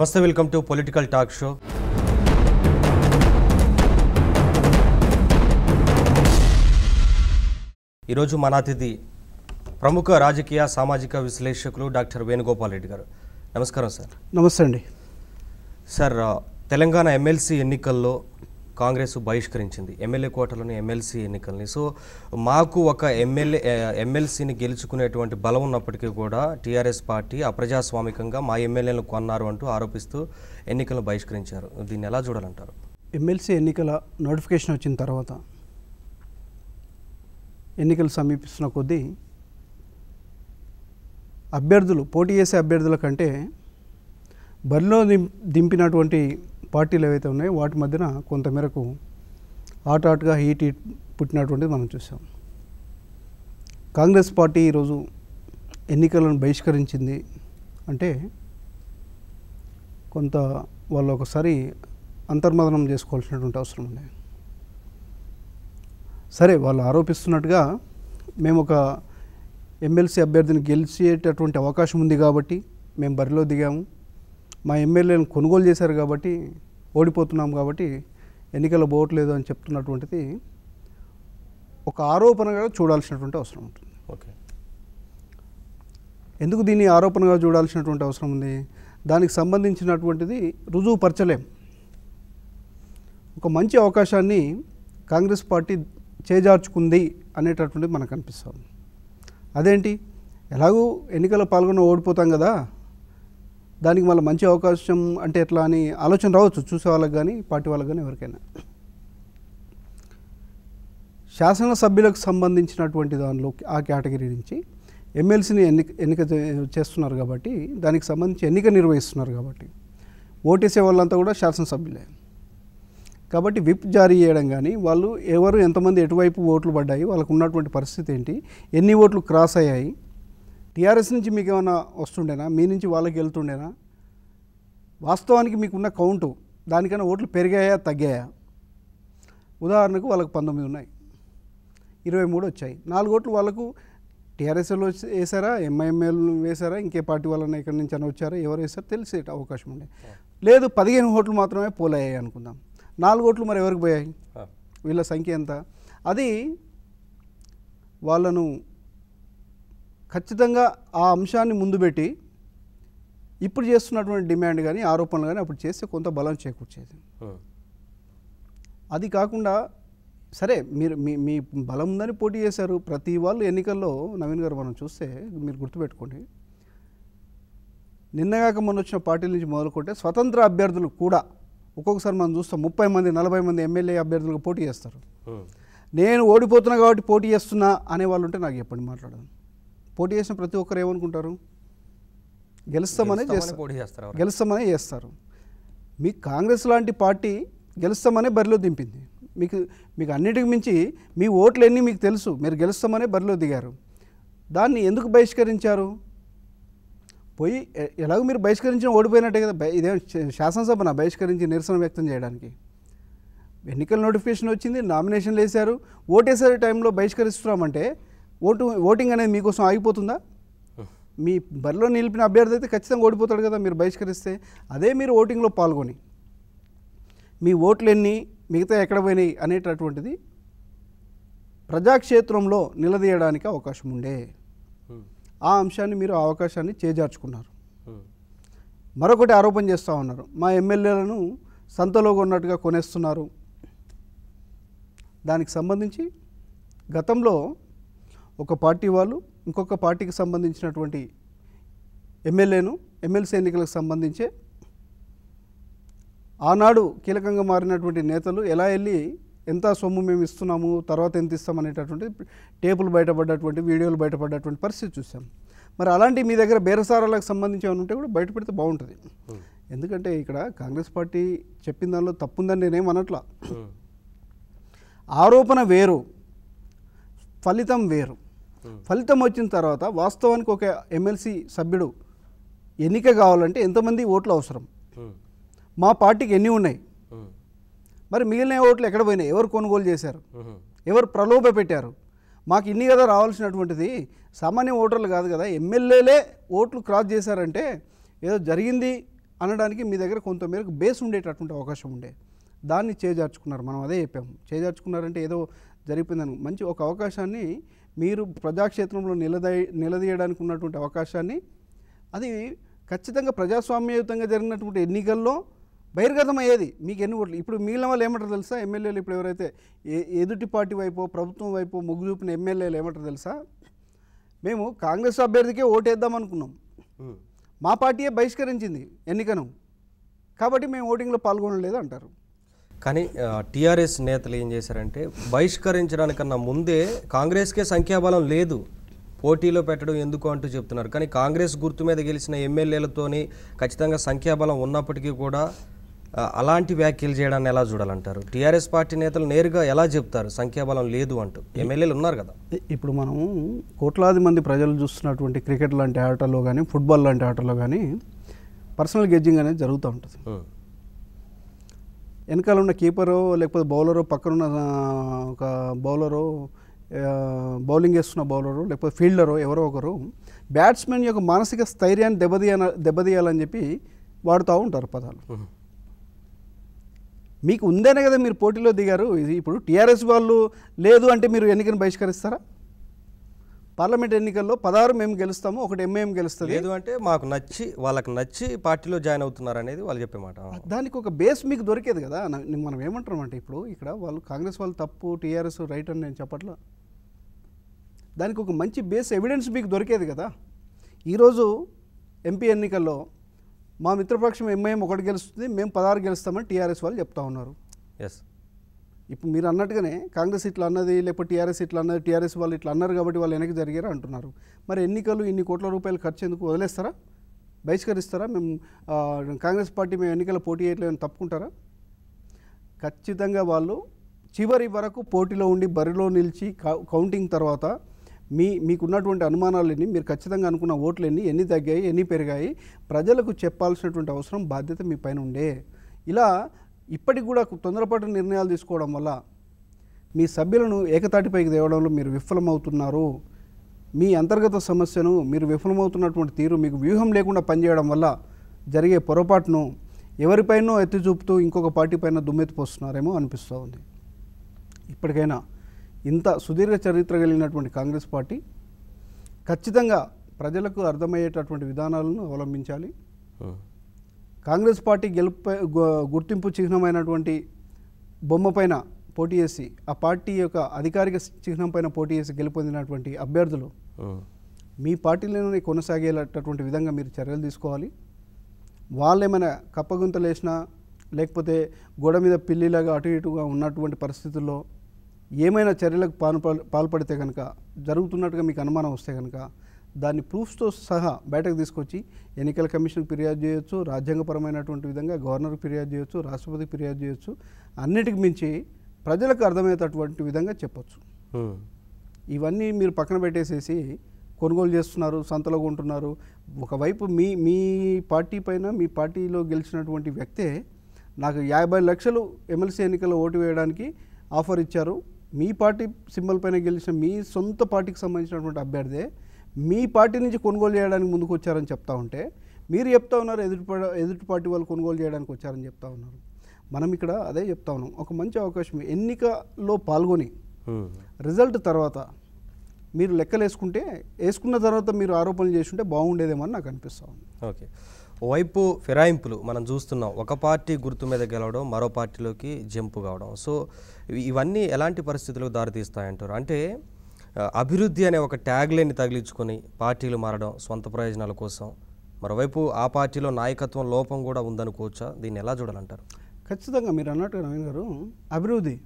నమస్తే welcome to political talk show ఈరోజు మన అతిథి ప్రముఖ రాజకీయ సామాజిక విశ్లేషకులు డాక్టర్ వేణుగోపాల్ రెడ్డి గారు నమస్కారం సార్ నమస్తే అండి సార్ ఆ, తెలంగాణ ఎమ్మెల్సీ ఎన్నికల్లో కాంగ్రెస్ బహిష్కరించింది ఎమ్మెల్యే కోటలోని ఎమ్మెల్సీ ఎన్నికల్ని సో మాకు ఒక ఎమ్మెల్యే ఎమ్మెల్సీని గెలుచుకునేటువంటి బలం ఉన్నప్పటికీ కూడా టీఆర్ఎస్ పార్టీ అప్రజాస్వామికంగా మా ఎమ్మెల్యేలను కొన్నారు అంటూ ఆరోపిస్తూ ఎన్నికలను బహిష్కరించారు దీన్ని ఎలా చూడాలంటారు ఎమ్మెల్సీ ఎన్నికల నోటిఫికేషన్ వచ్చిన తర్వాత ఎన్నికలు సమీపిస్తున్న కొద్దీ అభ్యర్థులు పోటీ చేసే అభ్యర్థుల కంటే బరిలో దిం దింపినటువంటి పార్టీలు ఏవైతే ఉన్నాయో వాటి మధ్యన కొంతమేరకు ఆట ఆటగా హీట్ హీట్ పుట్టినటువంటిది మనం చూసాం కాంగ్రెస్ పార్టీ ఈరోజు ఎన్నికలను బహిష్కరించింది అంటే కొంత వాళ్ళు ఒకసారి అంతర్మదనం చేసుకోవాల్సినటువంటి అవసరం ఉంది సరే వాళ్ళు ఆరోపిస్తున్నట్టుగా మేము ఒక ఎమ్మెల్సీ అభ్యర్థిని గెలిచేటటువంటి అవకాశం ఉంది కాబట్టి మేము బరిలో దిగాము మా ఎమ్మెల్యేలను కొనుగోలు చేశారు కాబట్టి ఓడిపోతున్నాం కాబట్టి ఎన్నికల్లో పోవట్లేదు అని చెప్తున్నటువంటిది ఒక ఆరోపణగా చూడాల్సినటువంటి అవసరం ఉంటుంది ఓకే ఎందుకు దీన్ని ఆరోపణగా చూడాల్సినటువంటి అవసరం ఉంది దానికి సంబంధించినటువంటిది రుజువు పరచలేం ఒక మంచి అవకాశాన్ని కాంగ్రెస్ పార్టీ చేజార్చుకుంది అనేటటువంటిది మనకు అనిపిస్తుంది అదేంటి ఎలాగూ ఎన్నికల్లో పాల్గొన్న ఓడిపోతాం కదా దానికి మళ్ళీ మంచి అవకాశం అంటే ఎట్లా అని ఆలోచన రావచ్చు చూసే వాళ్ళకి కానీ పార్టీ వాళ్ళకి కానీ ఎవరికైనా శాసనసభ్యులకు సంబంధించినటువంటి దానిలో ఆ కేటగిరీ నుంచి ఎమ్మెల్సీని ఎన్నిక ఎన్నిక చే- చేస్తున్నారు కాబట్టి దానికి సంబంధించి ఎన్నిక నిర్వహిస్తున్నారు కాబట్టి ఓటేసే వాళ్ళంతా కూడా శాసనసభ్యులే కాబట్టి విప్ జారీ చేయడం కానీ వాళ్ళు ఎవరు ఎంతమంది ఎటువైపు ఓట్లు పడ్డాయి వాళ్ళకు ఉన్నటువంటి పరిస్థితి ఏంటి ఎన్ని ఓట్లు క్రాస్ అయ్యాయి టీఆర్ఎస్ నుంచి మీకు ఏమైనా వస్తుండేనా మీ నుంచి వాళ్ళకి వెళ్తుండేనా వాస్తవానికి మీకున్న కౌంటు దానికన్నా ఓట్లు పెరిగాయా తగ్గాయా ఉదాహరణకు వాళ్ళకు పంతొమ్మిది ఉన్నాయి ఇరవై మూడు వచ్చాయి నాలుగు ఓట్లు వాళ్ళకు టీఆర్ఎస్ఎల్ వేసారా ఎంఐఎంఎల్ వేసారా ఇంకే పార్టీ వాళ్ళని ఎక్కడి నుంచి అని వచ్చారా ఎవరు వేసారో తెలిసే అవకాశం ఉండే లేదు పదిహేను ఓట్లు మాత్రమే పోలయ్యాయి అనుకుందాం నాలుగు ఓట్లు మరి ఎవరికి పోయాయి వీళ్ళ సంఖ్య ఎంత అది వాళ్ళను ఖచ్చితంగా ఆ అంశాన్ని ముందు పెట్టి ఇప్పుడు చేస్తున్నటువంటి డిమాండ్ కానీ ఆరోపణలు కానీ అప్పుడు చేస్తే కొంత బలం చేకూర్చేది అది కాకుండా సరే మీరు మీ మీ బలం ఉందని పోటీ చేశారు ప్రతి వాళ్ళు ఎన్నికల్లో నవీన్ గారు మనం చూస్తే మీరు గుర్తుపెట్టుకోండి నిన్నగాక మొన్న వచ్చిన పార్టీల నుంచి మొదలుకుంటే స్వతంత్ర అభ్యర్థులు కూడా ఒక్కొక్కసారి మనం చూస్తాం ముప్పై మంది నలభై మంది ఎమ్మెల్యే అభ్యర్థులకు పోటీ చేస్తారు నేను ఓడిపోతున్నా కాబట్టి పోటీ చేస్తున్నా అనే వాళ్ళు ఉంటే నాకు చెప్పండి మాట్లాడదాం పోటీ చేసిన ప్రతి ఒక్కరు ఏమనుకుంటారు గెలుస్తామనే చేస్తారు పోటీ చేస్తారు ఎవరు? గెలుస్తామనే చేస్తారు మీ కాంగ్రెస్ లాంటి పార్టీ గెలుస్తామనే బరిలో దింపింది మీకు మీకు అన్నిటికి మించి మీ ఓట్లు ఎన్ని మీకు తెలుసు మీరు గెలుస్తామనే బరిలో దిగారు దాన్ని ఎందుకు బహిష్కరించారు పోయి ఎ- ఎలాగో మీరు బహిష్కరించిన ఓడిపోయినట్టే కదా బై- ఇదేం శ- శాసనసభన బహిష్కరించి నిరసన వ్యక్తం చేయడానికి ఎన్నికల నోటిఫికేషన్ వచ్చింది నామినేషన్లు వేశారు ఓటేసే టైంలో బహిష్కరిస్తున్నామంటే ఓటు ఓటింగ్ అనేది మీకోసం ఆగిపోతుందా మీ బరిలో నిలిపిన అభ్యర్థి అయితే ఖచ్చితంగా ఓడిపోతాడు కదా మీరు బహిష్కరిస్తే అదే మీరు ఓటింగ్లో పాల్గొని మీ ఓట్లు ఎన్ని మిగతా ఎక్కడ పోయినాయి అనేటటువంటిది ప్రజాక్షేత్రంలో నిలదీయడానికి అవకాశం ఉండే ఆ అంశాన్ని మీరు ఆ అవకాశాన్ని చేజార్చుకున్నారు మరొకటి ఆరోపణ చేస్తూ ఉన్నారు మా ఎమ్మెల్యేలను సంతలో కొన్నట్టుగా కొనేస్తున్నారు దానికి సంబంధించి గతంలో ఒక పార్టీ వాళ్ళు ఇంకొక పార్టీకి సంబంధించినటువంటి ఎమ్మెల్యేను ఎమ్మెల్సీ ఎన్నికలకు సంబంధించే ఆనాడు కీలకంగా మారినటువంటి నేతలు ఎలా వెళ్ళి ఎంత సొమ్ము మేము ఇస్తున్నాము తర్వాత ఎంత ఇస్తాం అనేటటువంటి టేపులు బయటపడ్డటువంటి వీడియోలు బయటపడ్డటువంటి పరిస్థితి చూసాం మరి అలాంటి మీ దగ్గర బేరసారాలకు సంబంధించి ఏమైనా ఉంటే కూడా బయట పెడితే బాగుంటుంది ఎందుకంటే ఇక్కడ కాంగ్రెస్ పార్టీ చెప్పిన దానిలో తప్పుందని నేనేం అనట్లా ఆరోపణ వేరు ఫలితం వేరు ఫలితం వచ్చిన తర్వాత వాస్తవానికి ఒక ఎమ్మెల్సీ సభ్యుడు ఎన్నిక కావాలంటే ఎంతమంది ఓట్లు అవసరం మా పార్టీకి ఎన్ని ఉన్నాయి మరి మిగిలిన ఓట్లు ఎక్కడ పోయినాయి ఎవరు కొనుగోలు చేశారు ఎవరు ప్రలోభ పెట్టారు మాకు ఇన్ని కదా రావాల్సినటువంటిది సామాన్య ఓటర్లు కాదు కదా ఎమ్మెల్యేలే ఓట్లు క్రాస్ చేశారంటే ఏదో జరిగింది అనడానికి మీ దగ్గర కొంతమేరకు బేస్ ఉండేటటువంటి అవకాశం ఉండే దాన్ని చేజార్చుకున్నారు మనం అదే చెప్పాము చేజార్చుకున్నారంటే ఏదో జరిగిపోయిందని మంచి ఒక అవకాశాన్ని మీరు ప్రజాక్షేత్రంలో నిలదీ నిలదీయడానికి ఉన్నటువంటి అవకాశాన్ని అది ఖచ్చితంగా ప్రజాస్వామ్యయుతంగా జరిగినటువంటి ఎన్నికల్లో బహిర్గతం అయ్యేది మీకు ఎన్ని ఓట్లు ఇప్పుడు మిగిలిన వాళ్ళు ఏమంటారు తెలుసా ఎమ్మెల్యేలు ఇప్పుడు ఎవరైతే ఏ- ఎదుటి పార్టీ వైపు ప్రభుత్వం వైపు మొగ్గు చూపిన ఎమ్మెల్యేలు ఏమంటారు తెలుసా మేము కాంగ్రెస్ అభ్యర్థికే ఓటేద్దాం అనుకున్నాం ఉమ్. మా పార్టీయే బహిష్కరించింది ఎన్నికను కాబట్టి మేము ఓటింగ్లో పాల్గొనలేదు అంటారు కానీ టీఆర్ఎస్ నేతలు ఏం చేశారంటే బహిష్కరించడానికన్నా ముందే కాంగ్రెస్కే సంఖ్యాబలం లేదు పోటీలో పెట్టడం ఎందుకు అంటూ చెప్తున్నారు కానీ కాంగ్రెస్ గుర్తు మీద గెలిచిన ఎమ్మెల్యేలతోని ఖచ్చితంగా సంఖ్యాబలం ఉన్నప్పటికీ కూడా ఆ, అలాంటి వ్యాఖ్యలు చేయడాన్ని ఎలా చూడాలంటారు టీఆర్ఎస్ పార్టీ నేతలు నేరుగా ఎలా చెప్తారు సంఖ్యాబలం లేదు అంటూ ఎమ్మెల్యేలు ఉన్నారు కదా ఇ- ఇప్పుడు మనం కోట్లాది మంది ప్రజలు చూస్తున్నటువంటి క్రికెట్ లాంటి ఆటల్లో కానీ ఫుట్బాల్ లాంటి ఆటల్లో కానీ పర్సనల్ గెడ్జింగ్ అనేది జరుగుతూ ఉంటుంది ఉమ్. వెనకాల ఉన్న కీపరో లేకపోతే బౌలరో పక్కనున్న ఆ, ఒక బౌలరో ఆ, బౌలింగ్ వేస్తున్న బౌలరు లేకపోతే ఫీల్డరో ఎవరో ఒకరు బ్యాట్స్మెన్ యొక్క మానసిక స్థైర్యాన్ని దెబ్బతీయ దెబ్బతీయాలని చెప్పి వాడుతూ ఉంటారు పదాలు ఉమ్. మీకు ఉందేనే కదా మీరు పోటీలో దిగారు ఇది ఇప్పుడు టీఆర్ఎస్ వాళ్ళు లేదు అంటే మీరు ఎన్నికను బహిష్కరిస్తారా పార్లమెంట్ ఎన్నికల్లో పదహారు మేము గెలుస్తాము ఒకటి ఎంఐఎం గెలుస్తుంది లేదు అంటే మాకు నచ్చి వాళ్ళకి నచ్చి పార్టీలో జాయిన్ అవుతున్నారు అనేది వాళ్ళు చెప్పే మాట దానికి ఒక బేస్ మీకు దొరికేది కదా న- మనం ఏమంటాం అంటే ఇప్పుడు ఇక్కడ వాళ్ళు కాంగ్రెస్ వాళ్ళు తప్పు టీఆర్ఎస్ రైట్ అని నేను చెప్పట్లా దానికి ఒక మంచి బేస్ ఎవిడెన్స్ మీకు దొరికేది కదా ఈరోజు ఎంపీ ఎన్నికల్లో మా మిత్రపక్షం ఎంఐఎం ఒకటి గెలుస్తుంది మేము పదహారు గెలుస్తామని టీఆర్ఎస్ వాళ్ళు చెప్తా ఉన్నారు ఎస్ ఇప్పుడు మీరు అన్నట్టుగానే కాంగ్రెస్ ఇట్లా అన్నది లేకపోతే టీఆర్ఎస్ ఇట్లా అన్నది టీఆర్ఎస్ వాళ్ళు ఇట్లా అన్నారు కాబట్టి వాళ్ళు వెనక్కి జరిగారు అంటున్నారు మరి ఎన్నికలు ఇన్ని కోట్ల రూపాయలు ఖర్చు ఎందుకు వదిలేస్తారా బహిష్కరిస్తారా మేము ఆ, కాంగ్రెస్ పార్టీ మేము ఎన్నికల పోటీ చేయట్లేదని తప్పుకుంటారా ఖచ్చితంగా వాళ్ళు చివరి వరకు పోటీలో ఉండి బరిలో నిలిచి కౌ- కౌంటింగ్ తర్వాత మీ మీకున్నటువంటి అనుమానాలన్నీ మీరు ఖచ్చితంగా అనుకున్న ఓట్లు ఎన్ని ఎన్ని తగ్గాయి ఎన్ని పెరిగాయి ప్రజలకు చెప్పాల్సినటువంటి అవసరం బాధ్యత మీ పైన ఉండే ఇలా ఇప్పటికి కూడా తొందరపాటు నిర్ణయాలు తీసుకోవడం వల్ల మీ సభ్యులను ఏకతాటిపైకి తేవడంలో మీరు విఫలమవుతున్నారు మీ అంతర్గత సమస్యను మీరు విఫలమవుతున్నటువంటి తీరు మీకు వ్యూహం లేకుండా పనిచేయడం వల్ల జరిగే పొరపాటును ఎవరిపైనో ఎత్తి చూపుతూ ఇంకొక పార్టీ పైన దుమ్మెత్తిపోస్తున్నారేమో అనిపిస్తూ ఉంది ఇప్పటికైనా ఇంత సుదీర్ఘ చరిత్ర కలిగినటువంటి కాంగ్రెస్ పార్టీ ఖచ్చితంగా ప్రజలకు అర్థమయ్యేటటువంటి విధానాలను అవలంబించాలి ఉమ్. కాంగ్రెస్ పార్టీ గెలుపు గు- గుర్తింపు చిహ్నమైనటువంటి బొమ్మ పైన పోటీ చేసి ఆ పార్టీ యొక్క అధికారిక చిహ్నం పైన పోటీ చేసి గెలుపొందినటువంటి అభ్యర్థులు ఉమ్. మీ పార్టీలోనే కొనసాగేటటువంటి విధంగా మీరు చర్యలు తీసుకోవాలి వాళ్ళు ఏమైనా కప్పగుంతలు వేసినా లేకపోతే గోడ మీద పిల్లిలాగా అటు ఇటుగా ఉన్నటువంటి పరిస్థితుల్లో ఏమైనా చర్యలకు పాల్ప పాల్పడితే కనుక జరుగుతున్నట్టుగా మీకు అనుమానం వస్తే కనుక దాన్ని ప్రూఫ్స్తో సహా బయటకు తీసుకొచ్చి ఎన్నికల కమిషన్కి ఫిర్యాదు చేయొచ్చు రాజ్యాంగపరమైనటువంటి విధంగా గవర్నర్కి ఫిర్యాదు చేయొచ్చు రాష్ట్రపతికి ఫిర్యాదు చేయొచ్చు అన్నిటికి మించి ప్రజలకు అర్థమయ్యేటటువంటి విధంగా చెప్పొచ్చు ఉమ్. ఇవన్నీ మీరు పక్కన పెట్టేసేసి కొనుగోలు చేస్తున్నారు సంతలో కొంటున్నారు ఒకవైపు మీ మీ పార్టీ పైన మీ పార్టీలో గెలిచినటువంటి వ్యక్తే నాకు యాభై లక్షలు ఎమ్మెల్సీ ఎన్నికల్లో ఓటు వేయడానికి ఆఫర్ ఇచ్చారు మీ పార్టీ సింబల్ పైన గెలిచిన మీ సొంత పార్టీకి సంబంధించినటువంటి అభ్యర్థే మీ పార్టీ నుంచి కొనుగోలు చేయడానికి ముందుకు వచ్చారని చెప్తా ఉంటే మీరు చెప్తా ఉన్నారు ఎదుటి పా- ఎదుటి పార్టీ వాళ్ళు కొనుగోలు చేయడానికి వచ్చారని చెప్తా ఉన్నారు మనం ఇక్కడ అదే చెప్తా ఉన్నాం ఒక మంచి అవకాశం ఎన్నికలో పాల్గొని ఉమ్. రిజల్ట్ తర్వాత మీరు లెక్కలు వేసుకుంటే వేసుకున్న తర్వాత మీరు ఆరోపణలు చేసుంటే బాగుండేదేమో అని నాకు అనిపిస్తూ ఉంది ఓకే వైపు ఫిరాయింపులు మనం చూస్తున్నాం ఒక పార్టీ గుర్తు మీద గెలవడం మరో పార్టీలోకి జంపు కావడం సో ఇవి- ఇవన్నీ ఎలాంటి పరిస్థితులకు దారితీస్తాయంటారు అంటే ఆ, అభివృద్ధి అనే ఒక ట్యాగ్లైన్ తగిలించుకొని పార్టీలు మారడం సొంత ప్రయోజనాల కోసం మరోవైపు ఆ పార్టీలో నాయకత్వం లోపం కూడా ఉందనుకోవచ్చా దీన్ని ఎలా చూడాలంటారు ఖచ్చితంగా మీరు అన్నట్టుగా నవీన్ గారు అభివృద్ధి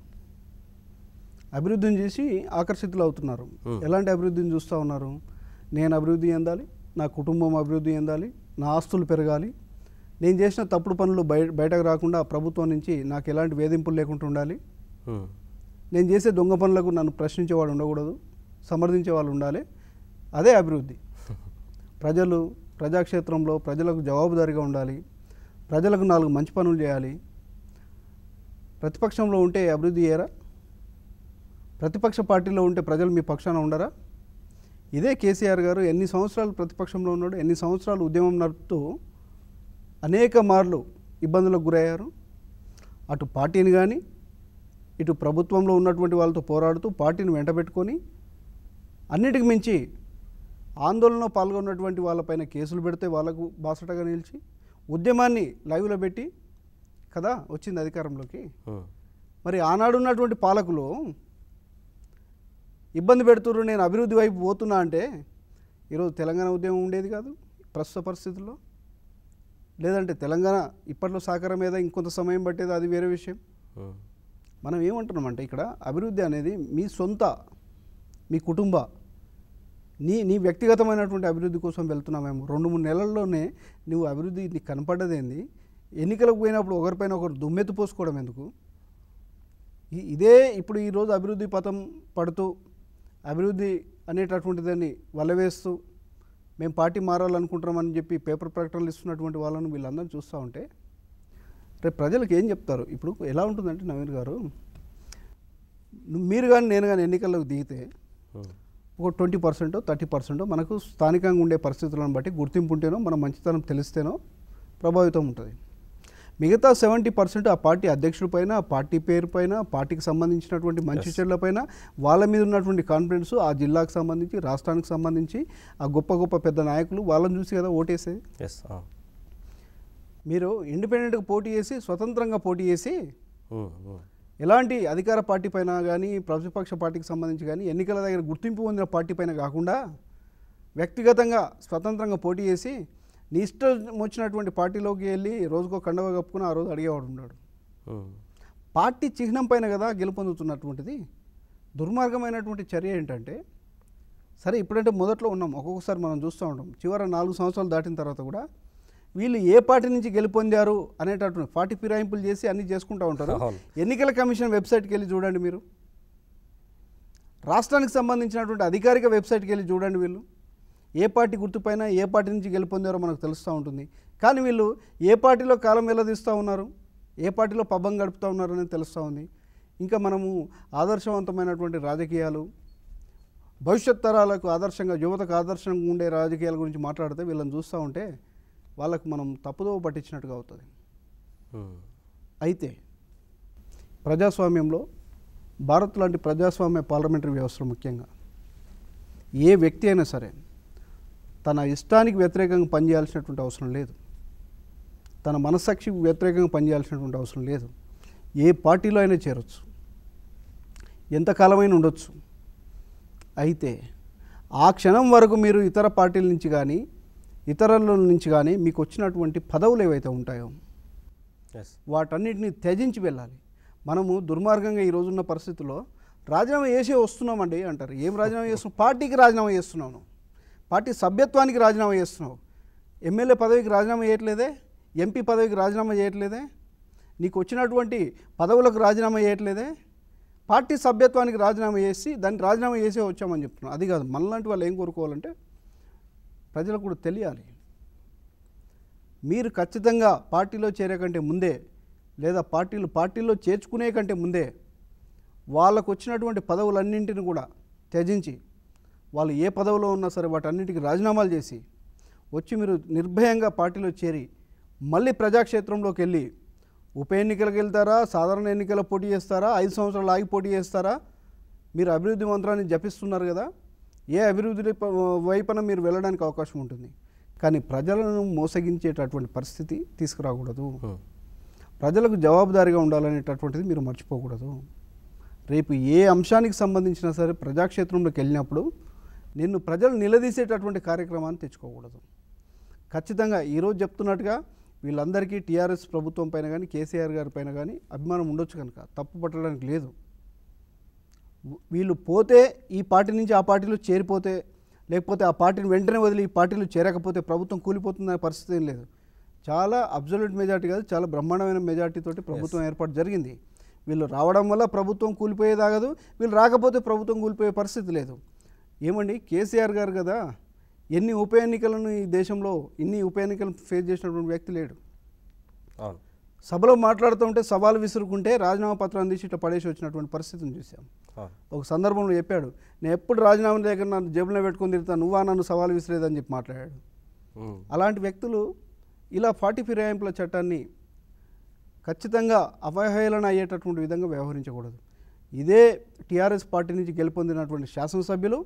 అభివృద్ధిని చూసి ఆకర్షితులు అవుతున్నారు Hmm. ఎలాంటి అభివృద్ధిని చూస్తూ ఉన్నారు నేను అభివృద్ధి చెందాలి నా కుటుంబం అభివృద్ధి చెందాలి నా ఆస్తులు పెరగాలి నేను చేసిన తప్పుడు పనులు బయ బయటకు రాకుండా ప్రభుత్వం నుంచి నాకు ఎలాంటి వేధింపులు లేకుండా ఉండాలి ఉమ్. నేను చేసే దొంగ పనులకు నన్ను ప్రశ్నించేవాడు ఉండకూడదు సమర్థించే వాళ్ళు ఉండాలి అదే అభివృద్ధి ప్రజలు ప్రజాక్షేత్రంలో ప్రజలకు జవాబుదారీగా ఉండాలి ప్రజలకు నాలుగు మంచి పనులు చేయాలి ప్రతిపక్షంలో ఉంటే అభివృద్ధి చేయరా ప్రతిపక్ష పార్టీలో ఉంటే ప్రజలు మీ పక్షాన ఉండరా ఇదే కేసీఆర్ గారు ఎన్ని సంవత్సరాలు ప్రతిపక్షంలో ఉన్నాడు ఎన్ని సంవత్సరాలు ఉద్యమం నడుపుతూ అనేక మార్లు ఇబ్బందులకు గురయ్యారు అటు పార్టీని కానీ ఇటు ప్రభుత్వంలో ఉన్నటువంటి వాళ్ళతో పోరాడుతూ పార్టీని వెంటబెట్టుకొని అన్నిటికి మించి ఆందోళనలో పాల్గొన్నటువంటి వాళ్ళపైన కేసులు పెడితే వాళ్ళకు బాసటగా నిలిచి ఉద్యమాన్ని లైవ్లో పెట్టి కదా వచ్చింది అధికారంలోకి ఉమ్, మరి ఆనాడు ఉన్నటువంటి పాలకులు ఇబ్బంది పెడుతుర్రు నేను అభివృద్ధి వైపు పోతున్నా అంటే ఈరోజు తెలంగాణ ఉద్యమం ఉండేది కాదు ప్రస్తుత పరిస్థితుల్లో లేదంటే తెలంగాణ ఇప్పట్లో సాకారం మీద ఇంకొంత సమయం పట్టేది అది వేరే విషయం ఉమ్, మనం ఏమంటున్నామంటే ఇక్కడ అభివృద్ధి అనేది మీ సొంత మీ కుటుంబ నీ నీ వ్యక్తిగతమైనటువంటి అభివృద్ధి కోసం వెళ్తున్నామేమో రెండు మూడు నెలల్లోనే నువ్వు అభివృద్ధి నీకు కనపడ్డదేంది ఎన్నికలకు పోయినప్పుడు ఒకరిపైన ఒకరు దుమ్మెత్తు పోసుకోవడం ఎందుకు ఈ- ఇదే ఇప్పుడు ఈరోజు అభివృద్ధి పథం పడుతూ అభివృద్ధి అనేటటువంటి దాన్ని వలవేస్తూ మేము పార్టీ మారాలనుకుంటున్నామని చెప్పి పేపర్ ప్రకటనలు ఇస్తున్నటువంటి వాళ్ళను వీళ్ళందరినీ చూస్తూ ఉంటే రేపు ప్రజలకు ఏం చెప్తారు ఇప్పుడు ఎలా ఉంటుందంటే నవీన్ గారు ను- మీరు కానీ నేను కానీ ఎన్నికల్లోకి దిగితే ఉమ్, ఒక ట్వంటీ పర్సెంట్ థర్టీ పర్సెంట్ మనకు స్థానికంగా ఉండే పరిస్థితులను బట్టి గుర్తింపు ఉంటేనో మన మంచితనం తెలిస్తేనో ప్రభావితం ఉంటుంది మిగతా సెవెంటీ పర్సెంట్ ఆ పార్టీ అధ్యక్షుల పైన ఆ పార్టీ పేరు పైన పార్టీకి సంబంధించినటువంటి మంచి చెడ్ల పైన వాళ్ళ మీద ఉన్నటువంటి కాన్ఫిడెన్స్ ఆ జిల్లాకు సంబంధించి రాష్ట్రానికి సంబంధించి ఆ గొప్ప గొప్ప పెద్ద నాయకులు వాళ్ళని చూసి కదా ఓటేసేది ఎస్ ఆ, మీరు ఇండిపెండెంట్గా పోటీ చేసి స్వతంత్రంగా పోటీ చేసి ఉమ్, ఉమ్, ఎలాంటి అధికార పార్టీ పైన కానీ ప్రతిపక్ష పార్టీకి సంబంధించి కానీ ఎన్నికల దగ్గర గుర్తింపు పొందిన పార్టీ పైన కాకుండా వ్యక్తిగతంగా స్వతంత్రంగా పోటీ చేసి నీ ఇష్టం వచ్చినటువంటి పార్టీలోకి వెళ్ళి రోజుకో కండవ కప్పుకుని ఆ రోజు అడిగేవాడు ఉన్నాడు ఉమ్, పార్టీ చిహ్నం పైన కదా గెలుపొందుతున్నటువంటిది దుర్మార్గమైనటువంటి చర్య ఏంటంటే సరే ఇప్పుడంటే మొదట్లో ఉన్నాం ఒక్కొక్కసారి మనం చూస్తూ ఉంటాం చివర నాలుగు సంవత్సరాలు దాటిన తర్వాత కూడా వీళ్ళు ఏ పార్టీ నుంచి గెలుపొందారు అనేటటువంటి పార్టీ ఫిరాయింపులు చేసి అన్నీ చేసుకుంటూ ఉంటారు అవును. ఎన్నికల కమిషన్ వెబ్సైట్కి వెళ్ళి చూడండి మీరు రాష్ట్రానికి సంబంధించినటువంటి అధికారిక వెబ్సైట్కి వెళ్ళి చూడండి వీళ్ళు ఏ పార్టీ గుర్తుపైన ఏ పార్టీ నుంచి గెలుపొందారో మనకు తెలుస్తూ ఉంటుంది కానీ వీళ్ళు ఏ పార్టీలో కాలం వెల్లదీస్తూ ఉన్నారు ఏ పార్టీలో పబ్బం గడుపుతూ ఉన్నారు అనేది తెలుస్తూ ఉంది ఇంకా మనము ఆదర్శవంతమైనటువంటి రాజకీయాలు భవిష్యత్ తరాలకు ఆదర్శంగా యువతకు ఆదర్శంగా ఉండే రాజకీయాల గురించి మాట్లాడితే వీళ్ళని చూస్తూ ఉంటే వాళ్ళకు మనం తప్పుదోవ పట్టించినట్టుగా అవుతుంది ఉమ్, అయితే ప్రజాస్వామ్యంలో భారత్ లాంటి ప్రజాస్వామ్య పార్లమెంటరీ వ్యవస్థలో ముఖ్యంగా ఏ వ్యక్తి అయినా సరే తన ఇష్టానికి వ్యతిరేకంగా పనిచేయాల్సినటువంటి అవసరం లేదు తన మనస్సాక్షికి వ్యతిరేకంగా పనిచేయాల్సినటువంటి అవసరం లేదు ఏ పార్టీలో అయినా చేరొచ్చు ఎంతకాలమైనా ఉండొచ్చు అయితే ఆ క్షణం వరకు మీరు ఇతర పార్టీల నుంచి కానీ ఇతరుల నుంచి కానీ మీకు వచ్చినటువంటి పదవులు ఏవైతే ఉంటాయో ఎస్ వాటన్నిటిని త్యజించి వెళ్ళాలి మనము దుర్మార్గంగా ఈ రోజున్న పరిస్థితుల్లో రాజీనామా చేసే వస్తున్నామండి అంటారు ఏం రాజీనామా చేస్తున్నావు పార్టీకి రాజీనామా చేస్తున్నావు పార్టీ సభ్యత్వానికి రాజీనామా చేస్తున్నావు ఎమ్మెల్యే పదవికి రాజీనామా చేయట్లేదే ఎంపీ పదవికి రాజీనామా చేయట్లేదే నీకు వచ్చినటువంటి పదవులకు రాజీనామా చేయట్లేదే పార్టీ సభ్యత్వానికి రాజీనామా చేసి దాన్ని రాజీనామా చేసే వచ్చామని చెప్తున్నాం అది కాదు మనలాంటి వాళ్ళు ఏం కోరుకోవాలంటే ప్రజలకు కూడా తెలియాలి మీరు ఖచ్చితంగా పార్టీలో చేరే కంటే ముందే లేదా పార్టీలు పార్టీలో చేర్చుకునే కంటే ముందే వాళ్ళకు వచ్చినటువంటి పదవులన్నింటిని కూడా త్యజించి వాళ్ళు ఏ పదవిలో ఉన్నా సరే వాటన్నిటికీ రాజీనామాలు చేసి వచ్చి మీరు నిర్భయంగా పార్టీలో చేరి మళ్ళీ ప్రజాక్షేత్రంలోకి వెళ్ళి ఉప ఎన్నికలకు వెళ్తారా సాధారణ ఎన్నికల పోటీ చేస్తారా ఐదు సంవత్సరాలు ఆగి పోటీ చేస్తారా మీరు అభివృద్ధి మంత్రాన్ని జపిస్తున్నారు కదా ఏ అభివృద్ధి ప- వైపున మీరు వెళ్ళడానికి అవకాశం ఉంటుంది కానీ ప్రజలను మోసగించేటటువంటి పరిస్థితి తీసుకురాకూడదు ఉమ్, ప్రజలకు జవాబుదారీగా ఉండాలనేటటువంటిది మీరు మర్చిపోకూడదు రేపు ఏ అంశానికి సంబంధించినా సరే ప్రజాక్షేత్రంలోకి వెళ్ళినప్పుడు నిన్ను ప్రజలు నిలదీసేటటువంటి కార్యక్రమాన్ని తెచ్చుకోకూడదు ఖచ్చితంగా ఈరోజు చెప్తున్నట్టుగా వీళ్ళందరికీ టీఆర్ఎస్ ప్రభుత్వం పైన కానీ కేసీఆర్ గారి పైన కానీ అభిమానం ఉండొచ్చు కనుక తప్పు పట్టడానికి లేదు వీళ్ళు పోతే ఈ పార్టీ నుంచి ఆ పార్టీలో చేరిపోతే లేకపోతే ఆ పార్టీని వెంటనే వదిలి ఈ పార్టీలో చేరకపోతే ప్రభుత్వం కూలిపోతుందనే పరిస్థితి ఏం లేదు చాలా అబ్జల్యూట్ మెజార్టీ కాదు చాలా బ్రహ్మాండమైన మెజార్టీ తోటి ప్రభుత్వం ఏర్పాటు జరిగింది వీళ్ళు రావడం వల్ల ప్రభుత్వం కూలిపోయేదాగదు వీళ్ళు రాకపోతే ప్రభుత్వం కూలిపోయే పరిస్థితి లేదు ఏమండి కేసీఆర్ గారు కదా ఎన్ని ఉప ఎన్నికలను ఈ దేశంలో ఇన్ని ఉప ఎన్నికలను ఫేస్ చేసినటువంటి వ్యక్తి లేడు అవును సభలో మాట్లాడుతుంటే సవాలు విసురుకుంటే రాజీనామా పత్రం అందించి ఇట్లా పడేసి వచ్చినటువంటి పరిస్థితిని చూసాం అవును ఒక సందర్భంలో చెప్పాడు నేను ఎప్పుడు రాజీనామా దగ్గర నన్ను జేబులో పెట్టుకొని తిరుగుతాను నువ్వా నన్ను సవాలు విసిరేదని చెప్పి మాట్లాడాడు ఉమ్, అలాంటి వ్యక్తులు ఇలా ఫార్టీ ఫిరాయింపుల చట్టాన్ని ఖచ్చితంగా అవహేళన అయ్యేటటువంటి విధంగా వ్యవహరించకూడదు ఇదే టీఆర్ఎస్ పార్టీ నుంచి గెలుపొందినటువంటి శాసనసభ్యులు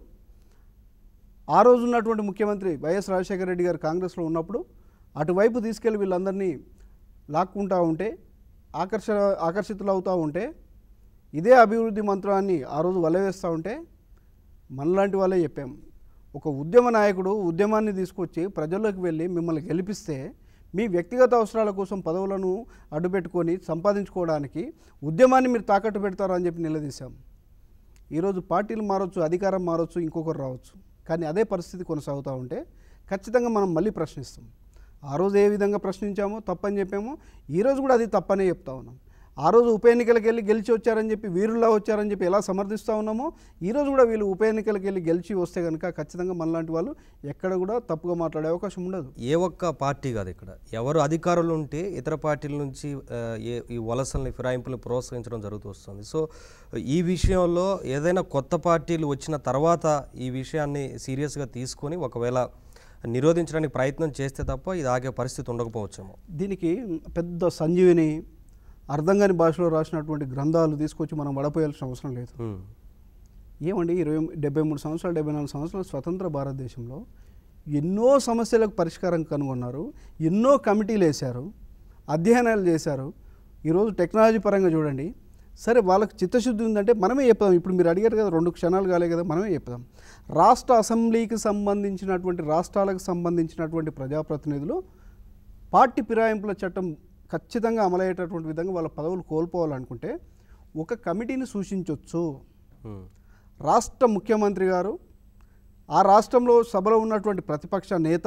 ఆ రోజు ఉన్నటువంటి ముఖ్యమంత్రి వైఎస్ రాజశేఖర రెడ్డి గారు కాంగ్రెస్లో ఉన్నప్పుడు అటువైపు తీసుకెళ్లి వీళ్ళందరినీ లాక్కుంటా ఉంటే ఆకర్ష ఆకర్షితులు అవుతూ ఉంటే ఇదే అభివృద్ధి మంత్రాన్ని ఆ రోజు వలవేస్తూ ఉంటే మనలాంటి వాళ్ళే చెప్పాం ఒక ఉద్యమ నాయకుడు ఉద్యమాన్ని తీసుకొచ్చి ప్రజల్లోకి వెళ్ళి మిమ్మల్ని గెలిపిస్తే మీ వ్యక్తిగత అవసరాల కోసం పదవులను అడ్డుపెట్టుకొని సంపాదించుకోవడానికి ఉద్యమాన్ని మీరు తాకట్టు పెడతారు అని చెప్పి నిలదీశాం ఈరోజు పార్టీలు మారొచ్చు అధికారం మారొచ్చు ఇంకొకరు రావచ్చు కానీ అదే పరిస్థితి కొనసాగుతూ ఉంటే ఖచ్చితంగా మనం మళ్ళీ ప్రశ్నిస్తాం ఆ రోజు ఏ విధంగా ప్రశ్నించామో తప్పని చెప్పామో ఈరోజు కూడా అది తప్పనే చెప్తా ఉన్నాం ఆ రోజు ఉప ఎన్నికలకు వెళ్ళి గెలిచి వచ్చారని చెప్పి వీరుల్లా వచ్చారని చెప్పి ఎలా సమర్థిస్తూ ఉన్నామో ఈరోజు కూడా వీళ్ళు ఉప ఎన్నికలకు వెళ్ళి గెలిచి వస్తే కనుక ఖచ్చితంగా మనలాంటి వాళ్ళు ఎక్కడ కూడా తప్పుగా మాట్లాడే అవకాశం ఉండదు ఏ ఒక్క పార్టీ కాదు ఇక్కడ ఎవరు అధికారులు ఉంటే ఇతర పార్టీల నుంచి ఆ, ఏ ఈ వలసల్ని ఫిరాయింపులు ప్రోత్సహించడం జరుగుతూ వస్తుంది సో ఈ విషయంలో ఏదైనా కొత్త పార్టీలు వచ్చిన తర్వాత ఈ విషయాన్ని సీరియస్గా తీసుకొని ఒకవేళ నిరోధించడానికి ప్రయత్నం చేస్తే తప్ప ఇది ఆగే పరిస్థితి ఉండకపోవచ్చేమో దీనికి పెద్ద సంజీవిని అర్థం కాని భాషలో రాసినటువంటి గ్రంథాలు తీసుకొచ్చి మనం వడపోయాల్సిన అవసరం లేదు ఉమ్, ఏమండి ఇరవై డెబ్బై మూడు సంవత్సరాలు డెబ్బై నాలుగు సంవత్సరాలు స్వతంత్ర భారతదేశంలో ఎన్నో సమస్యలకు పరిష్కారం కనుగొన్నారు ఎన్నో కమిటీలు వేశారు అధ్యయనాలు చేశారు ఈరోజు టెక్నాలజీ పరంగా చూడండి సరే వాళ్ళకి చిత్తశుద్ధి ఉందంటే మనమే చెప్తాం ఇప్పుడు మీరు అడిగారు కదా రెండు క్షణాలు కాలే కదా మనమే చెప్తాం రాష్ట్ర అసెంబ్లీకి సంబంధించినటువంటి రాష్ట్రాలకు సంబంధించినటువంటి ప్రజాప్రతినిధులు పార్టీ ఫిరాయింపుల చట్టం ఖచ్చితంగా అమలయ్యేటటువంటి విధంగా వాళ్ళ పదవులు కోల్పోవాలనుకుంటే ఒక కమిటీని సూచించవచ్చు ఉమ్, రాష్ట్ర ముఖ్యమంత్రి గారు ఆ రాష్ట్రంలో సభలో ఉన్నటువంటి ప్రతిపక్ష నేత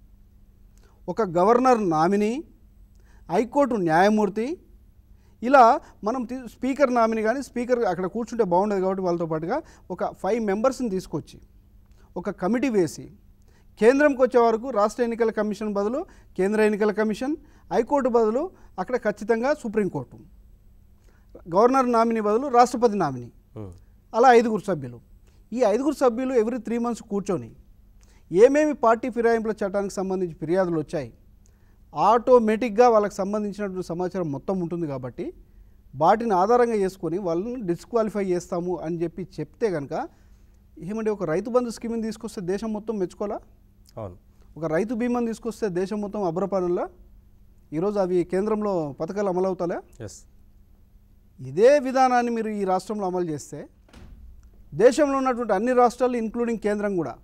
ఒక గవర్నర్ నామినీ హైకోర్టు న్యాయమూర్తి ఇలా మనం తీ- స్పీకర్ నామినీ కానీ స్పీకర్ అక్కడ కూర్చుంటే బాగుండదు కాబట్టి వాళ్ళతో పాటుగా ఒక ఫైవ్ మెంబర్స్ని తీసుకొచ్చి ఒక కమిటీ వేసి కేంద్రంకి వచ్చే వరకు రాష్ట్ర ఎన్నికల కమిషన్ బదులు కేంద్ర ఎన్నికల కమిషన్ హైకోర్టు బదులు అక్కడ ఖచ్చితంగా సుప్రీంకోర్టు గవర్నర్ నామినీ బదులు రాష్ట్రపతి నామినీ ఉమ్, అలా ఐదుగురు సభ్యులు ఈ ఐదుగురు సభ్యులు ఎవ్రీ త్రీ మంత్స్ కూర్చొని ఏమేమి పార్టీ ఫిరాయింపుల చట్టానికి సంబంధించి ఫిర్యాదులు వచ్చాయి ఆటోమేటిక్గా వాళ్ళకి సంబంధించినటువంటి సమాచారం మొత్తం ఉంటుంది కాబట్టి వాటిని ఆధారంగా చేసుకొని వాళ్ళని డిస్క్వాలిఫై చేస్తాము అని చెప్పి చెప్తే కనుక ఏమంటే ఒక రైతు బంధు స్కీమ్ని తీసుకొస్తే దేశం మొత్తం మెచ్చుకోవాలా అవును ఒక రైతు బీమాని తీసుకొస్తే దేశం మొత్తం అభ్రపనులా ఈరోజు అవి కేంద్రంలో పథకాలు అమలవుతాయా ఎస్ ఇదే విధానాన్ని మీరు ఈ రాష్ట్రంలో అమలు చేస్తే దేశంలో ఉన్నటువంటి అన్ని రాష్ట్రాలు ఇంక్లూడింగ్ కేంద్రం కూడా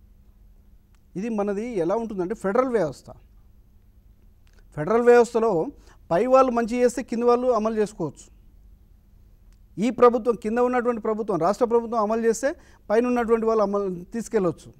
ఇది మనది ఎలా ఉంటుందంటే ఫెడరల్ వ్యవస్థ ఫెడరల్ వ్యవస్థలో పై వాళ్ళు మంచి చేస్తే కింద వాళ్ళు అమలు చేసుకోవచ్చు ఈ ప్రభుత్వం కింద ఉన్నటువంటి ప్రభుత్వం రాష్ట్ర ప్రభుత్వం అమలు చేస్తే పైన ఉన్నటువంటి వాళ్ళు అమలు తీసుకెళ్ళవచ్చు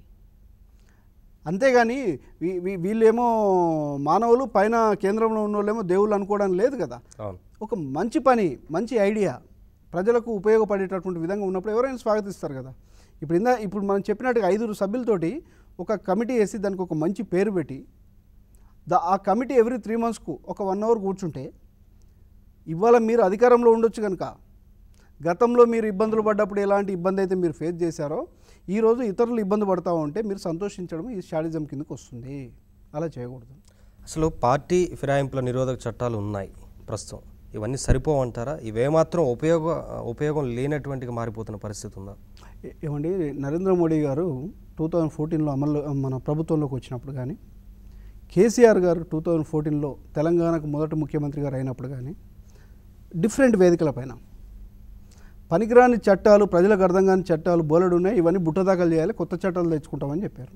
అంతేగాని వీ- వీ- వీళ్ళేమో మానవులు పైన కేంద్రంలో ఉన్న వాళ్ళేమో దేవుళ్ళు అనుకోవడం లేదు కదా అవును ఒక మంచి పని మంచి ఐడియా ప్రజలకు ఉపయోగపడేటటువంటి విధంగా ఉన్నప్పుడు ఎవరైనా స్వాగతిస్తారు కదా ఇప్పుడు ఇందా ఇప్పుడు మనం చెప్పినట్టుగా ఐదుగురు సభ్యులతోటి ఒక కమిటీ వేసి దానికి ఒక మంచి పేరు పెట్టి దా ఆ కమిటీ ఎవ్రీ త్రీ మంత్స్కు ఒక వన్ అవర్ కూర్చుంటే ఇవాళ మీరు అధికారంలో ఉండొచ్చు కనుక గతంలో మీరు ఇబ్బందులు పడ్డప్పుడు ఎలాంటి ఇబ్బంది అయితే మీరు ఫేస్ చేశారో ఈరోజు ఇతరులు ఇబ్బంది పడతా ఉంటే మీరు సంతోషించడం ఈ షాడిజం కిందకు వస్తుంది అలా చేయకూడదు అసలు పార్టీ ఫిరాయింపుల నిరోధక చట్టాలు ఉన్నాయి ప్రస్తుతం ఇవన్నీ సరిపోవంటారా ఇవేమాత్రం ఉపయోగ ఉపయోగం లేనటువంటిగా మారిపోతున్న పరిస్థితి ఉందా ఏ- ఏమండి నరేంద్ర మోడీ గారు టూ థౌజండ్ ఫోర్టీన్లో అమలు మన ప్రభుత్వంలోకి వచ్చినప్పుడు కానీ కేసీఆర్ గారు టూ థౌజండ్ ఫోర్టీన్లో తెలంగాణకు మొదటి ముఖ్యమంత్రి గారు అయినప్పుడు కానీ డిఫరెంట్ వేదికలపైన పనికిరాని చట్టాలు ప్రజలకు అర్థం కాని చట్టాలు బోలెడు ఉన్నాయి ఇవన్నీ బుట్టదాఖలు చేయాలి కొత్త చట్టాలు తెచ్చుకుంటామని చెప్పారు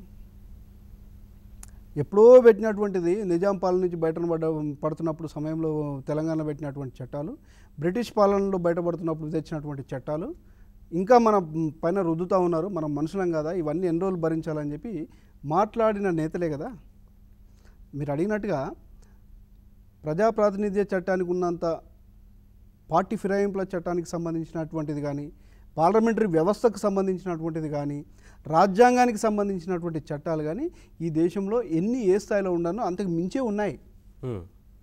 ఎప్పుడో పెట్టినటువంటిది నిజాం పాలన నుంచి బయట పడ్డ పడుతున్నప్పుడు సమయంలో తెలంగాణ పెట్టినటువంటి చట్టాలు బ్రిటిష్ పాలనలో బయటపడుతున్నప్పుడు తెచ్చినటువంటి చట్టాలు ఇంకా మన పైన రుద్దుతూ ఉన్నారు మనం మనుషులం కదా ఇవన్నీ ఎన్ని రోజులు భరించాలని చెప్పి మాట్లాడిన నేతలే కదా మీరు అడిగినట్టుగా ప్రజాప్రాతినిధ్య చట్టానికి ఉన్నంత పార్టీ ఫిరాయింపుల చట్టానికి సంబంధించినటువంటిది కానీ పార్లమెంటరీ వ్యవస్థకు సంబంధించినటువంటిది కానీ రాజ్యాంగానికి సంబంధించినటువంటి చట్టాలు కానీ ఈ దేశంలో ఎన్ని ఏ స్థాయిలో ఉన్నానో అంతకు మించే ఉన్నాయి ఉమ్,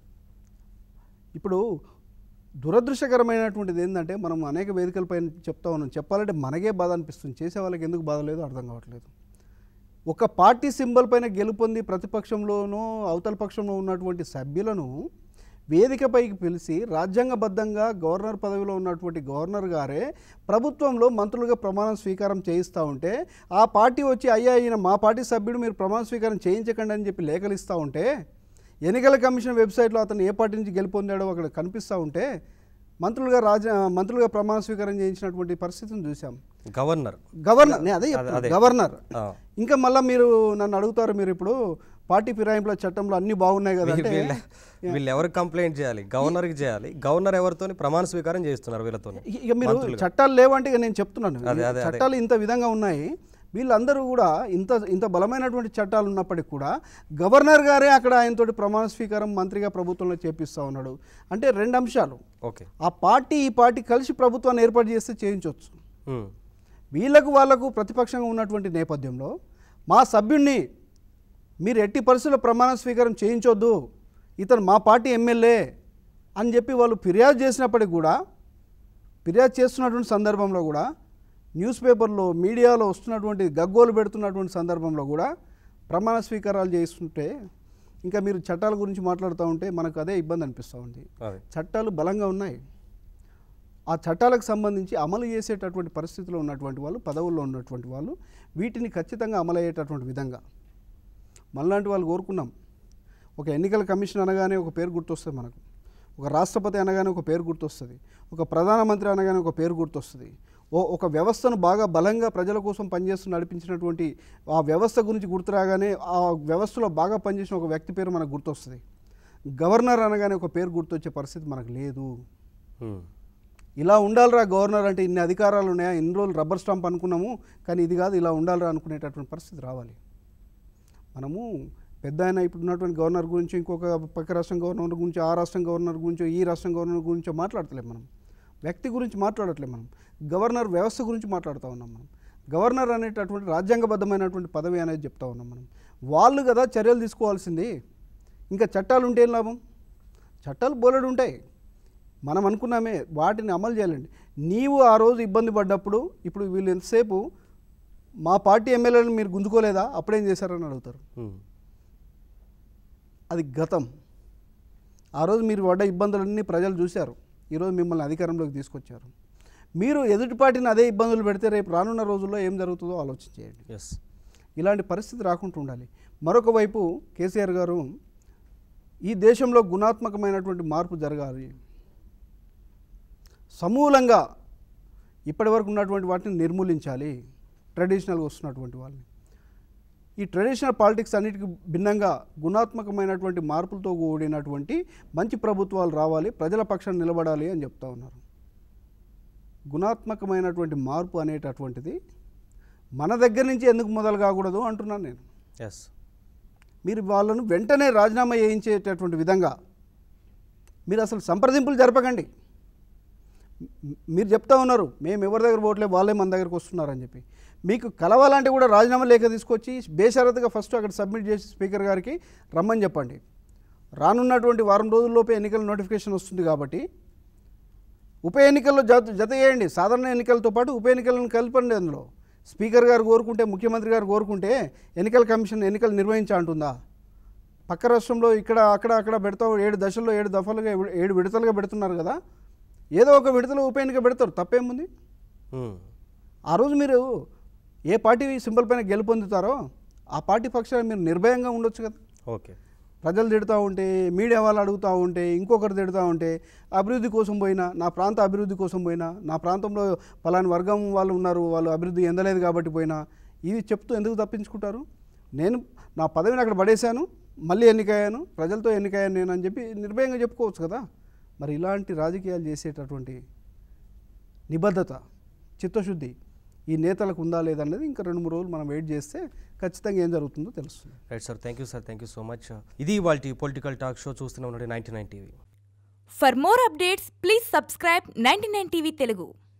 ఇప్పుడు దురదృష్టకరమైనటువంటిది ఏంటంటే మనం అనేక వేదికలపైన చెప్తా ఉన్నాం చెప్పాలంటే మనకే బాధ అనిపిస్తుంది చేసే వాళ్ళకి ఎందుకు బాధ లేదో అర్థం కావట్లేదు ఒక పార్టీ సింబల్ పైన గెలుపొంది ప్రతిపక్షంలోనూ అవతల పక్షంలో ఉన్నటువంటి సభ్యులను వేదికపైకి పిలిచి రాజ్యాంగబద్ధంగా గవర్నర్ పదవిలో ఉన్నటువంటి గవర్నర్ గారే ప్రభుత్వంలో మంత్రులుగా ప్రమాణ స్వీకారం చేయిస్తూ ఉంటే ఆ పార్టీ వచ్చి అయ్యా ఈయన మా పార్టీ సభ్యుడు మీరు ప్రమాణ స్వీకారం చేయించకండి అని చెప్పి లేఖలు ఇస్తూ ఉంటే ఎన్నికల కమిషన్ వెబ్సైట్లో అతను ఏ పార్టీ నుంచి గెలుపొందాడో అక్కడ కనిపిస్తూ ఉంటే మంత్రులుగా రాజ మంత్రులుగా ప్రమాణ స్వీకారం చేయించినటువంటి పరిస్థితిని చూసాం గవర్నర్ గవర్నర్ నేను అదే చెప్తున్నా, అదే. గవర్నర్ ఆ. ఇంకా మళ్ళీ మీరు నన్ను అడుగుతారు మీరు ఇప్పుడు పార్టీ ఫిరాయింపుల చట్టంలో అన్ని బాగున్నాయి కదా అంటే వీళ్ళ వీళ్ళు ఎవరికి కంప్లైంట్ చేయాలి గవర్నర్కి చేయాలి గవర్నర్ ఎవరితోని ప్రమాణ స్వీకారం చేస్తున్నారు వీళ్ళతో ఇక మీరు చట్టాలు లేవంటే ఇక నేను చెప్తున్నాను అదే, అదే, చట్టాలు ఇంత విధంగా ఉన్నాయి వీళ్ళందరూ కూడా ఇంత ఇంత బలమైనటువంటి చట్టాలు ఉన్నప్పటికీ కూడా గవర్నర్ గారే అక్కడ ఆయనతోటి ప్రమాణ స్వీకారం మంత్రిగా ప్రభుత్వంలో చేపిస్తూ ఉన్నాడు అంటే రెండు అంశాలు ఓకే ఆ పార్టీ ఈ పార్టీ కలిసి ప్రభుత్వాన్ని ఏర్పాటు చేస్తే చేయించవచ్చు వీళ్ళకు వాళ్లకు ప్రతిపక్షంగా ఉన్నటువంటి నేపథ్యంలో మా సభ్యుణ్ణి మీరు ఎట్టి పరిస్థితుల్లో ప్రమాణ స్వీకారం చేయించొద్దు ఇతను మా పార్టీ ఎమ్మెల్యే అని చెప్పి వాళ్ళు ఫిర్యాదు చేసినప్పటికి కూడా ఫిర్యాదు చేస్తున్నటువంటి సందర్భంలో కూడా న్యూస్ పేపర్లో మీడియాలో వస్తున్నటువంటి గగ్గోలు పెడుతున్నటువంటి సందర్భంలో కూడా ప్రమాణ స్వీకారాలు చేస్తుంటే ఇంకా మీరు చట్టాల గురించి మాట్లాడుతూ ఉంటే మనకు అదే ఇబ్బంది అనిపిస్తూ ఉంది అదే చట్టాలు బలంగా ఉన్నాయి ఆ చట్టాలకు సంబంధించి అమలు చేసేటటువంటి పరిస్థితిలో ఉన్నటువంటి వాళ్ళు పదవుల్లో ఉన్నటువంటి వాళ్ళు వీటిని ఖచ్చితంగా అమలు అయ్యేటటువంటి విధంగా మనలాంటి వాళ్ళు కోరుకున్నాం ఒక ఎన్నికల కమిషన్ అనగానే ఒక పేరు గుర్తొస్తుంది మనకు ఒక రాష్ట్రపతి అనగానే ఒక పేరు గుర్తొస్తుంది ఒక ప్రధానమంత్రి అనగానే ఒక పేరు గుర్తొస్తుంది ఓ ఒక వ్యవస్థను బాగా బలంగా ప్రజల కోసం పనిచేస్తూ నడిపించినటువంటి ఆ వ్యవస్థ గురించి గుర్తురాగానే ఆ వ్యవస్థలో బాగా పనిచేసిన ఒక వ్యక్తి పేరు మనకు గుర్తొస్తుంది గవర్నర్ అనగానే ఒక పేరు గుర్తొచ్చే పరిస్థితి మనకు లేదు ఉమ్. ఇలా ఉండాలిరా గవర్నర్ అంటే ఇన్ని అధికారాలు ఉన్నాయా ఇన్ని రోజులు రబ్బర్ స్టాంప్ అనుకున్నాము కానీ ఇది కాదు ఇలా ఉండాలిరా అనుకునేటటువంటి పరిస్థితి రావాలి మనము పెద్ద ఆయన ఇప్పుడు ఉన్నటువంటి గవర్నర్ గురించి ఇంకొక పక్క రాష్ట్రం గవర్నర్ గురించి ఆ రాష్ట్రం గవర్నర్ గురించో ఈ రాష్ట్రం గవర్నర్ గురించో మాట్లాడతలేం మనం వ్యక్తి గురించి మాట్లాడట్లేం మనం గవర్నర్ వ్యవస్థ గురించి మాట్లాడుతూ ఉన్నాం మనం గవర్నర్ అనేటటువంటి రాజ్యాంగబద్ధమైనటువంటి పదవి అనేది చెప్తా ఉన్నాం మనం వాళ్ళు కదా చర్యలు తీసుకోవాల్సింది ఇంకా చట్టాలు ఉంటే ఏం లాభం చట్టాలు బోలెడు ఉంటాయి మనం అనుకున్నామే వాటిని అమలు చేయాలండి నీవు ఆ రోజు ఇబ్బంది పడ్డప్పుడు ఇప్పుడు వీళ్ళు ఎంతసేపు మా పార్టీ ఎమ్మెల్యేలను మీరు గుంజుకోలేదా అప్పుడేం చేశారని అడుగుతారు ఉమ్. అది గతం ఆ రోజు మీరు పడ్డ ఇబ్బందులన్నీ ప్రజలు చూశారు ఈరోజు మిమ్మల్ని అధికారంలోకి తీసుకొచ్చారు మీరు ఎదుటి పార్టీని అదే ఇబ్బందులు పెడితే రేపు రానున్న రోజుల్లో ఏం జరుగుతుందో ఆలోచించేయండి ఎస్ ఇలాంటి పరిస్థితి రాకుండా ఉండాలి మరొక వైపు కేసీఆర్ గారు ఈ దేశంలో గుణాత్మకమైనటువంటి మార్పు జరగాలి సమూలంగా ఇప్పటివరకు ఉన్నటువంటి వాటిని నిర్మూలించాలి ట్రెడిషనల్గా వస్తున్నటువంటి వాళ్ళని ఈ ట్రెడిషనల్ పాలిటిక్స్ అన్నిటికీ భిన్నంగా గుణాత్మకమైనటువంటి మార్పులతో కూడినటువంటి మంచి ప్రభుత్వాలు రావాలి ప్రజల పక్షాన్ని నిలబడాలి అని చెప్తా ఉన్నారు గుణాత్మకమైనటువంటి మార్పు అనేటటువంటిది మన దగ్గర నుంచి ఎందుకు మొదలు కాకూడదు అంటున్నాను నేను ఎస్ మీరు వాళ్ళను వెంటనే రాజీనామా చేయించేటటువంటి విధంగా మీరు అసలు సంప్రదింపులు జరపకండి మ్- మీరు చెప్తా ఉన్నారు మేము ఎవరి దగ్గర పోవట్లే వాళ్ళే మన దగ్గరకు వస్తున్నారని చెప్పి మీకు కలవాలంటే కూడా రాజీనామా లేఖ తీసుకొచ్చి బేషరతుగా ఫస్ట్ అక్కడ సబ్మిట్ చేసి స్పీకర్ గారికి రమ్మని చెప్పండి రానున్నటువంటి వారం రోజుల్లోపే ఎన్నికల నోటిఫికేషన్ వస్తుంది కాబట్టి ఉప ఎన్నికల్లో జత జత చేయండి సాధారణ ఎన్నికలతో పాటు ఉప ఎన్నికలను కలపండి అందులో స్పీకర్ గారు కోరుకుంటే ముఖ్యమంత్రి గారు కోరుకుంటే ఎన్నికల కమిషన్ ఎన్నికలు నిర్వహించా అంటుందా పక్క రాష్ట్రంలో ఇక్కడ అక్కడ అక్కడ పెడతా ఏడు దశల్లో ఏడు దఫలుగా ఏడు విడతలుగా పెడుతున్నారు కదా ఏదో ఒక విడతలో ఉప ఎన్నిక పెడతారు తప్పేముంది ఉమ్. ఆ రోజు మీరు ఏ పార్టీ సింబల్ పైన గెలుపొందుతారో ఆ పార్టీ పక్షాన్ని మీరు నిర్భయంగా ఉండొచ్చు కదా ఓకే ప్రజలు తిడుతూ ఉంటే మీడియా వాళ్ళు అడుగుతూ ఉంటే ఇంకొకరు తిడుతూ ఉంటే అభివృద్ధి కోసం పోయినా నా ప్రాంత అభివృద్ధి కోసం పోయినా నా ప్రాంతంలో పలాని వర్గం వాళ్ళు ఉన్నారు వాళ్ళు అభివృద్ధి ఎందలేదు కాబట్టి పోయినా ఇవి చెప్తూ ఎందుకు తప్పించుకుంటారు నేను నా పదవిని అక్కడ పడేశాను మళ్ళీ ఎన్నికయ్యాను ప్రజలతో ఎన్నికయ్యాను నేను అని చెప్పి నిర్భయంగా చెప్పుకోవచ్చు కదా మరి ఇలాంటి రాజకీయాలు చేసేటటువంటి నిబద్ధత చిత్తశుద్ధి ఈ నేతలకు ఉందా లేదన్నది ఇంకా రెండు మూడు రోజులు మనం వెయిట్ చేస్తే ఖచ్చితంగా ఏం జరుగుతుందో తెలుస్తుంది right sir thank you sir thank you so much ఇది ఇవాళ పొలిటికల్ టాక్ షో చూస్తూనే ఉండండి ninety nine TV For more updates, please subscribe 99 TV Telugu.